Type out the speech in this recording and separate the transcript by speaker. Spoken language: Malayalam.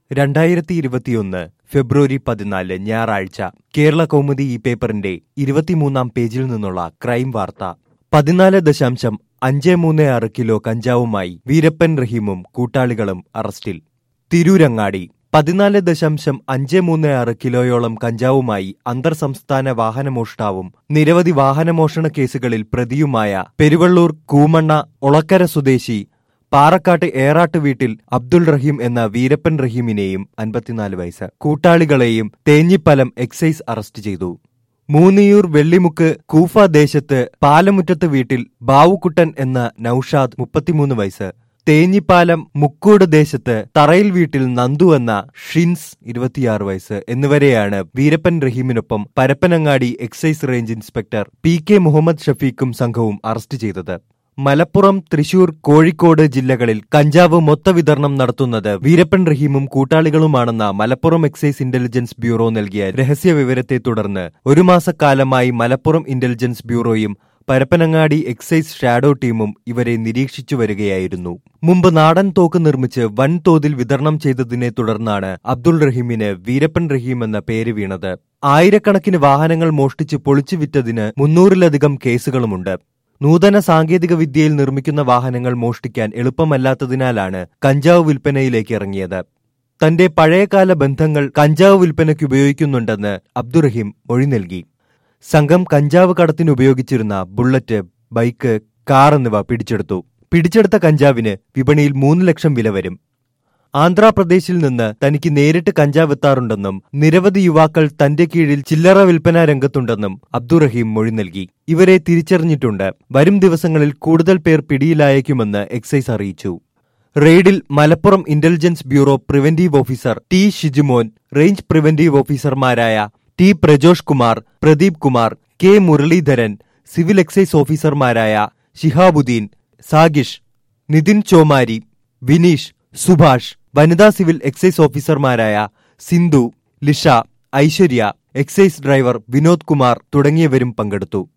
Speaker 1: രണ്ടായിരത്തി ഇരുപത്തിയൊന്ന് ഫെബ്രുവരി പതിനാല് ഞായറാഴ്ച കേരള കൗമുദി ഈ പേപ്പറിന്റെ ഇരുപത്തിമൂന്നാം പേജിൽ നിന്നുള്ള ക്രൈം വാർത്ത പതിനാല് ദശാംശം അഞ്ച് മൂന്ന് ആറ് കിലോ കഞ്ചാവുമായി വീരപ്പൻ റഹീമും കൂട്ടാളികളും അറസ്റ്റിൽ തിരൂരങ്ങാടി പതിനാല് ദശാംശം അഞ്ച് മൂന്ന് ആറ് കിലോയോളം കഞ്ചാവുമായി അന്തർ സംസ്ഥാന വാഹനമോഷ്ടാവും നിരവധി വാഹനമോഷണ കേസുകളിൽ പ്രതിയുമായ പെരുവള്ളൂർ കൂമണ്ണ ഒളക്കര സ്വദേശി പാറക്കാട്ട് ഏറാട്ട് വീട്ടിൽ അബ്ദുൾ റഹീം എന്ന വീരപ്പൻ റഹീമിനെയും അൻപത്തിനാല് വയസ്സ് കൂട്ടാളികളെയും തേഞ്ഞിപ്പലം എക്സൈസ് അറസ്റ്റ് ചെയ്തു മൂന്നിയൂർ വെള്ളിമുക്ക് കൂഫ ദേശത്ത് പാലമുറ്റത്ത് വീട്ടിൽ ബാവുക്കുട്ടൻ എന്ന നൌഷാദ് മുപ്പത്തിമൂന്ന് വയസ്സ് തേഞ്ഞിപ്പാലം മുക്കൂട് ദേശത്ത് തറയിൽ വീട്ടിൽ നന്ദു എന്ന ഷിൻസ് ഇരുപത്തിയാറ് വയസ്സ് എന്നിവരെയാണ് വീരപ്പൻ റഹീമിനൊപ്പം Parappanangadi excise range inspector P K Muhammad ഷഫീഖും സംഘവും അറസ്റ്റ് ചെയ്തത് മലപ്പുറം തൃശൂർ കോഴിക്കോട് ജില്ലകളിൽ കഞ്ചാവ് മൊത്തവിതരണം നടത്തുന്നത് വീരപ്പൻ റഹീമും കൂട്ടാളികളുമാണെന്ന മലപ്പുറം എക്സൈസ് ഇന്റലിജൻസ് ബ്യൂറോ നൽകിയ രഹസ്യ വിവരത്തെ തുടർന്ന് ഒരു മാസക്കാലമായി മലപ്പുറം ഇന്റലിജൻസ് ബ്യൂറോയും പരപ്പനങ്ങാടി എക്സൈസ് ഷാഡോ ടീമും ഇവരെ നിരീക്ഷിച്ചു വരികയായിരുന്നു മുമ്പ് നാടൻ തോക്ക് നിർമ്മിച്ച് വൻതോതിൽ വിതരണം ചെയ്തതിനെ തുടർന്നാണ് അബ്ദുൾ റഹീമിന് വീരപ്പൻ റഹീം എന്ന പേര് വീണത് ആയിരക്കണക്കിന് വാഹനങ്ങൾ മോഷ്ടിച്ച് പൊളിച്ചു വിറ്റതിന് മുന്നൂറിലധികം കേസുകളുമുണ്ട് നൂതന സാങ്കേതിക വിദ്യയിൽ നിർമ്മിക്കുന്ന വാഹനങ്ങൾ മോഷ്ടിക്കാൻ എളുപ്പമല്ലാത്തതിനാലാണ് കഞ്ചാവ് വിൽപ്പനയിലേക്ക് ഇറങ്ങിയത് തന്റെ പഴയകാല ബന്ധങ്ങൾ കഞ്ചാവ് വിൽപ്പനയ്ക്ക് ഉപയോഗിക്കുന്നുണ്ടെന്ന് അബ്ദുറഹീം മൊഴി നൽകി സംഘം കഞ്ചാവ് കടത്തിന് ഉപയോഗിച്ചിരുന്ന ബുള്ളറ്റ് ബൈക്ക് കാർ എന്നിവ പിടിച്ചെടുത്തു പിടിച്ചെടുത്ത കഞ്ചാവിന് വിപണിയിൽ മൂന്ന് ലക്ഷം വില വരും ആന്ധ്രാപ്രദേശിൽ നിന്ന് തനിക്ക് നേരിട്ട് കഞ്ചാവ് എത്താറുണ്ടെന്നും നിരവധി യുവാക്കൾ തന്റെ കീഴിൽ ചില്ലറ വിൽപ്പന രംഗത്തുണ്ടെന്നും അബ്ദുറഹീം മൊഴി നൽകി ഇവരെ തിരിച്ചറിഞ്ഞിട്ടുണ്ട് വരും ദിവസങ്ങളിൽ കൂടുതൽ പേർ പിടിയിലായേക്കുമെന്ന് എക്സൈസ് അറിയിച്ചു റെയ്ഡിൽ Malappuram intelligence bureau preventive officer T Shijumon range preventive ഓഫീസർമാരായ T Prajosh Kumar Pradeep Kumar K Muraleedharan civil excise ഓഫീസർമാരായ ഷിഹാബുദ്ദീൻ സാഗിഷ് നിതിൻ ചോമാരി വിനീഷ് സുഭാഷ് വനിതാ സിവിൽ എക്സൈസ് ഓഫീസർമാരായ സിന്ധു ലിഷ ഐശ്വര്യ എക്സൈസ് ഡ്രൈവർ വിനോദ് കുമാർ തുടങ്ങിയവരും പങ്കെടുത്തു